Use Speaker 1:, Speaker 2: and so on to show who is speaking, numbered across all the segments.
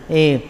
Speaker 1: ايه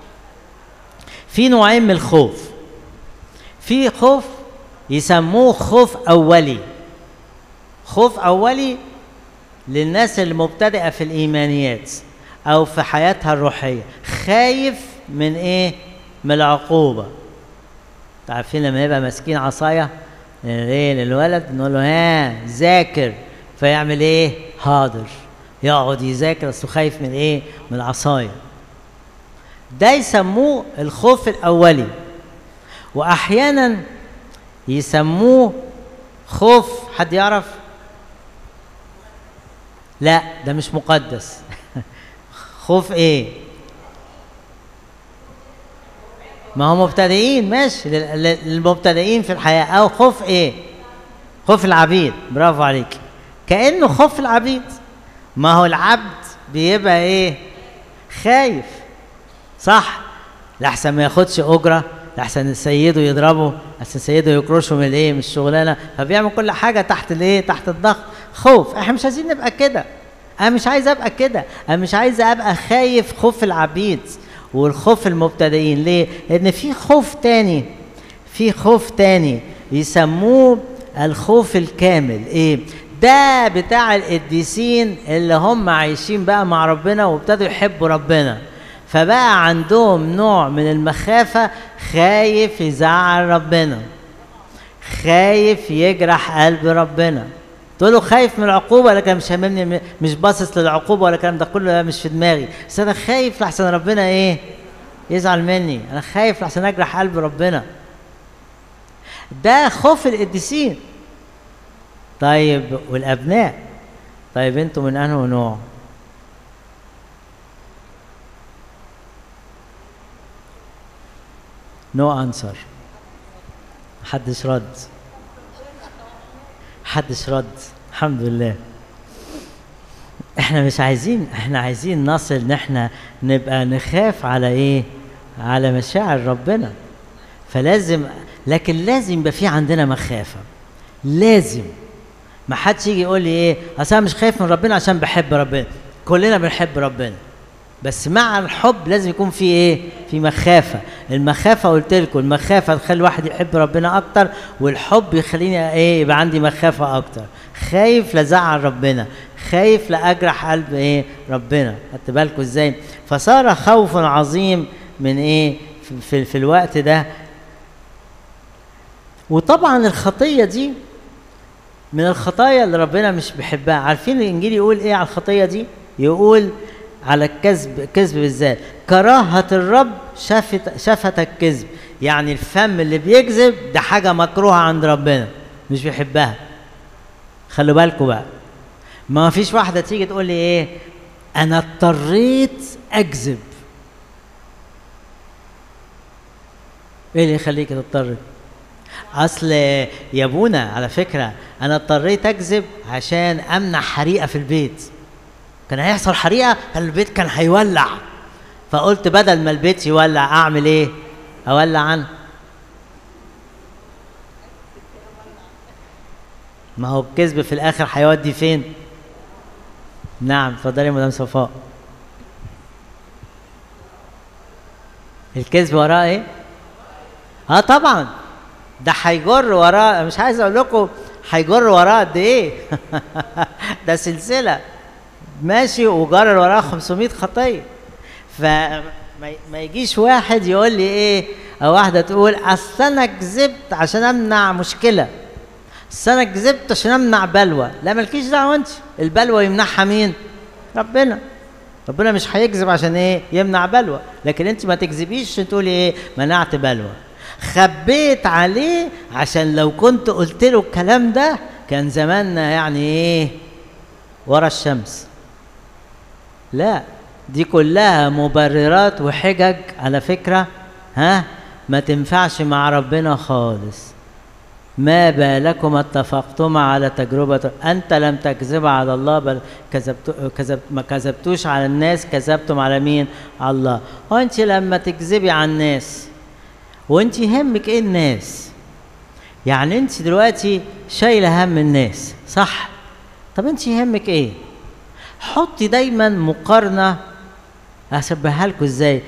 Speaker 1: في نوعين من الخوف في خوف يسموه خوف اولي خوف اولي للناس المبتدئه في الايمانيات او في حياتها الروحيه خايف من ايه من العقوبه عارفين لما يبقى ماسكين عصايه ايه للولد نقول له ها ذاكر فيعمل ايه حاضر يقعد يذاكر اصله خايف من ايه من العصايه ده يسموه الخوف الاولي واحيانا يسموه خوف حد يعرف لا ده مش مقدس خوف ايه ما هو مبتدئين ماشي للمبتدئين في الحياة أو خوف إيه؟ خوف العبيد برافو عليك كأنه خوف العبيد ما هو العبد بيبقى إيه؟ خايف صح لحسن ما ياخدش أجرة لحسن سيده يضربه لحسن سيده يكرشه من الايه من الشغلانه فبيعمل كل حاجه تحت الايه تحت الضغط خوف احنا مش عايزين نبقى كده انا مش عايز ابقى كده انا مش عايز ابقى خايف خوف العبيد والخوف المبتدئين ليه لان في خوف تاني في خوف تاني يسموه الخوف الكامل ايه ده بتاع القديسين اللي هم عايشين بقى مع ربنا وابتدوا يحبوا ربنا فبقى عندهم نوع من المخافة خايف يزعل ربنا خايف يجرح قلب ربنا تقول له خايف من العقوبة لكن مش هممني مش باصص للعقوبة ولا الكلام ده كله مش في دماغي بس أنا خايف لحسن ربنا إيه يزعل مني أنا خايف لحسن أجرح قلب ربنا ده خوف القديسين طيب والأبناء طيب أنتوا من أنه نوع نو انسر محدش رد محدش رد الحمد لله احنا مش عايزين احنا عايزين نصل ان احنا نبقى نخاف على ايه على مشاعر ربنا فلازم لكن لازم يبقى في عندنا مخافه لازم ما حدش يجي يقول لي ايه اصل انا مش خايف من ربنا عشان بحب ربنا كلنا بنحب ربنا بس مع الحب لازم يكون في ايه في مخافه المخافه قلت لكم المخافه تخلي الواحد يحب ربنا اكتر والحب يخليني ايه يبقى عندي مخافه اكتر خايف لزعل ربنا خايف لاجرح قلب ايه ربنا خدت بالكم ازاي فصار خوف عظيم من ايه في, في, في الوقت ده وطبعا الخطيه دي من الخطايا اللي ربنا مش بيحبها عارفين الانجيل يقول ايه على الخطيه دي يقول على الكذب الكذب بالذات كراهة الرب شفت شفت الكذب يعني الفم اللي بيكذب ده حاجة مكروهة عند ربنا مش بيحبها خلوا بالكم بقى ما فيش واحدة تيجي تقول لي ايه انا اضطريت اكذب ايه اللي يخليك تضطر اصل يا ابونا على فكرة انا اضطريت اكذب عشان امنع حريقة في البيت كان هيحصل حريقه كان البيت كان هيولع فقلت بدل ما البيت يولع اعمل ايه اولع عنه ما هو الكذب في الاخر هيودي فين نعم اتفضلي يا مدام صفاء الكذب وراه ايه اه طبعا ده هيجر وراه مش عايز اقول لكم هيجر وراه قد ايه ده سلسله ماشي وجرر وراه 500 خطيه فما ما يجيش واحد يقول لي ايه او واحده تقول اصل انا كذبت عشان امنع مشكله اصل انا كذبت عشان امنع بلوى لا مالكيش دعوه انت البلوى يمنعها مين ربنا ربنا مش هيكذب عشان ايه يمنع بلوى لكن انت ما تكذبيش عشان تقولي ايه منعت بلوى خبيت عليه عشان لو كنت قلت له الكلام ده كان زماننا يعني ايه ورا الشمس لا دي كلها مبررات وحجج على فكرة ها ما تنفعش مع ربنا خالص ما بالكم اتفقتم على تجربة أنت لم تكذب على الله بل كذبت كذب ما كذبتوش على الناس كذبتم على مين؟ على الله وأنت لما تكذبي على الناس وأنت يهمك إيه الناس؟ يعني أنت دلوقتي شايلة هم الناس صح؟ طب أنت يهمك إيه؟ حطي دايما مقارنة هشبهها لكم ازاي